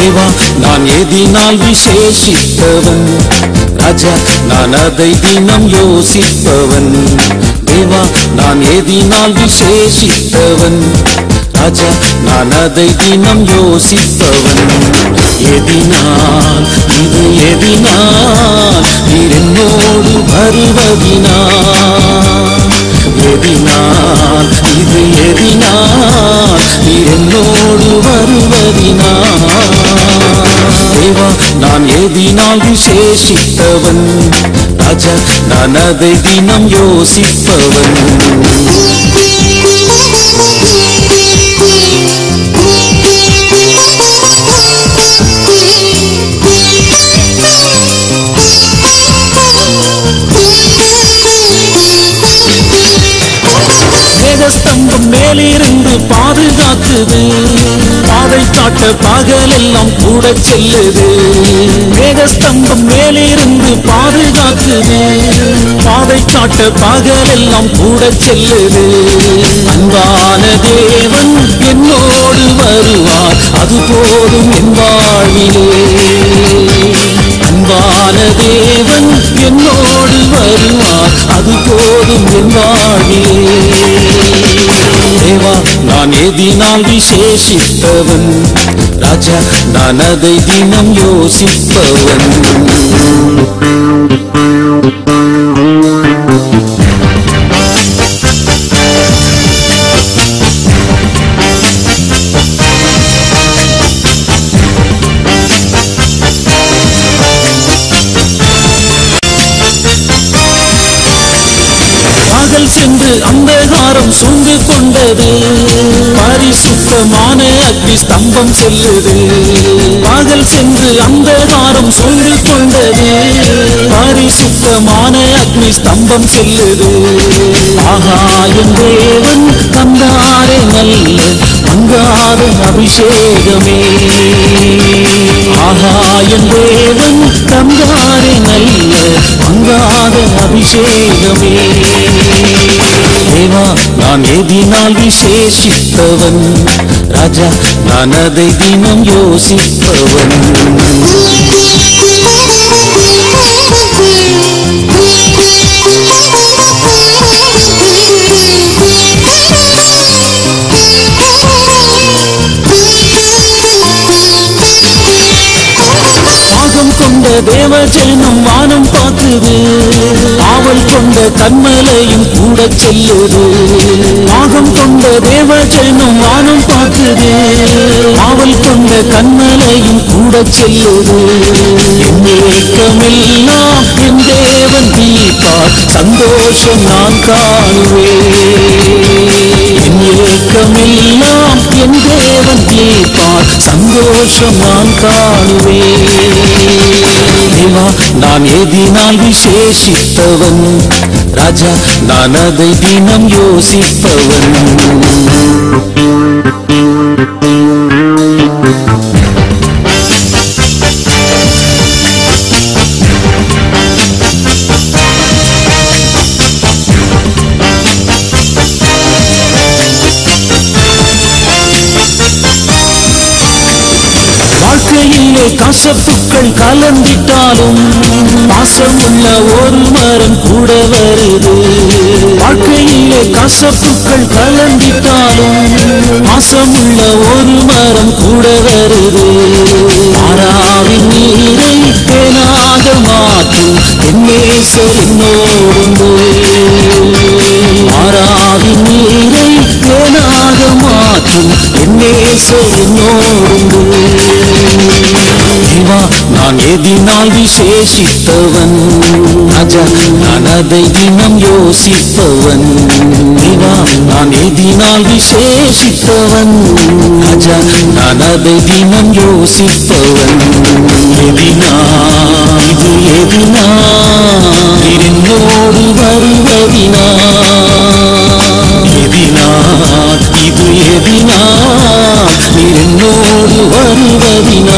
தேவா நான் எதினால் விசேஷித்தவன் ராஜா நான் அதை தினம் யோசிப்பவன் தேவா நான் எதினால் விசேஷித்தவன் ராஜா நான் அதை தினம் யோசிப்பவன் எதினால் இது எதினால் நீர் என்னோடு வருவதினால் எதினால் இது எதினால் நீர் என்னோடு வருவதினால் தேவா நான் எதினால் விசேஷித்தவன் ராஜா நான் அதை தினம் யோசிப்பவன் மேகஸ்தம்பம் மேலிருந்து பாதுகாக்குது பாதை காட்ட பகலெல்லாம் கூட செல்லுது மேகஸ்தம்பம் மேலிருந்து பாதுகாக்குது பாதை காட்ட பகலெல்லாம் கூட செல்லுது அன்பான தேவன் என்னோடு வருவார் அது போதும் என் வாழ்விலே அன்பான தேவன் என்னோடு வருவார் அது போதும் என் வாழ்விலே தேவா நான் எதினால் விசேஷித்தவன் ராஜா நான் அதை தினம் யோசிப்பவன் பகல் சென்று அந்தகாரம் சூழ்ந்து கொண்டது பரிசுத்தமான அக்னி ஸ்தம்பம் செல்லுது பகல் சென்று அந்தகாரம் சூழ்ந்து கொண்டது பரிசுத்தமான அக்னி ஸ்தம்பம் செல்லுது ஆகாயம் தேவன் தந்தாரே நல்ல மங்காத அபிஷேகமே ஆகாயம் தேவன் தந்தாரே நல்ல மங்காத அபிஷேகமே தேவா நான் எதினால் விசேஷித்தவன் ராஜா நான் அதை தினம் யோசிப்பவன் பாகம் கொண்ட தேவஜனம் வானம் பார்க்குது ஆவல் கொண்ட கண்மலையும் கூட செல்லுது பாகம் கொண்ட தேவஜனம் வானம் பார்க்குது ஆவல் கொண்ட கண்மலையும் கூட செல்லுது என் ஏக்கமெல்லாம் என் தேவன் தீர்ப்பார் சந்தோஷம் நான் காணுவேன் என் ஏக்கமெல்லாம் என் தேவன் தீர்ப்பார் சந்தோஷம் நான் காணுவேன் தேவா நான் எதினால் விசேஷித்தவன் ராஜா நான் அதை தினம் யோசிப்பவன் வாழ்க்கையிலே கசப்புக்கள் கலந்திட்டாலும் பாசமுள்ள ஒரு மரம் கூட வருது வாழ்க்கையிலே கசப்புக்கள் கலந்திட்டாலும் பாசமுள்ள ஒரு மரம் கூட வருது மாறாவின் நீரை தேனாக மாற்றும் என்னேசர் என்னோடு மாறாவின் நீரை தேனாக மாற்றும் என்னேசர் என்னோடு தேவா நான் எதினால் விசேஷித்தவன் ராஜா நான் அதை தினம் யோசிப்பவன் தேவா நான் எதினால் விசேஷித்தவன் ராஜா நான் அதை தினம் யோசிப்பவன் எதினா இது எதினா நீர் என்னோடு வருவதினா எதினா இது எதினா நீர் என்னோடு வருவதினா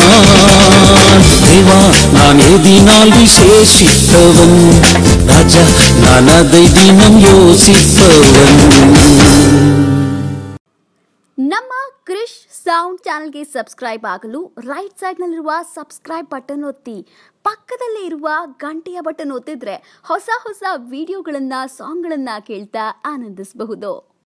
தேவா நான் எதினால் விசேஷித்தவன் ராஜா நான் அதை தினம் யோசிப்பவன் ನಮ್ಮ ಕ್ರಿಶ್ ಸೌಂಡ್ ಚಾನಲ್ಗೆ ಸಬ್ಸ್ಕ್ರೈಬ್ ಆಗಲು ರೈಟ್ ಸೈಡ್ನಲ್ಲಿರುವ ಸಬ್ಸ್ಕ್ರೈಬ್ ಬಟನ್ ಒತ್ತಿ ಪಕ್ಕದಲ್ಲೇ ಇರುವ ಗಂಟೆಯ ಬಟನ್ ಒತ್ತಿದ್ರೆ ಹೊಸ ಹೊಸ ವಿಡಿಯೋಗಳನ್ನ ಸಾಂಗ್ಗಳನ್ನ ಕೇಳ್ತಾ ಆನಂದಿಸಬಹುದು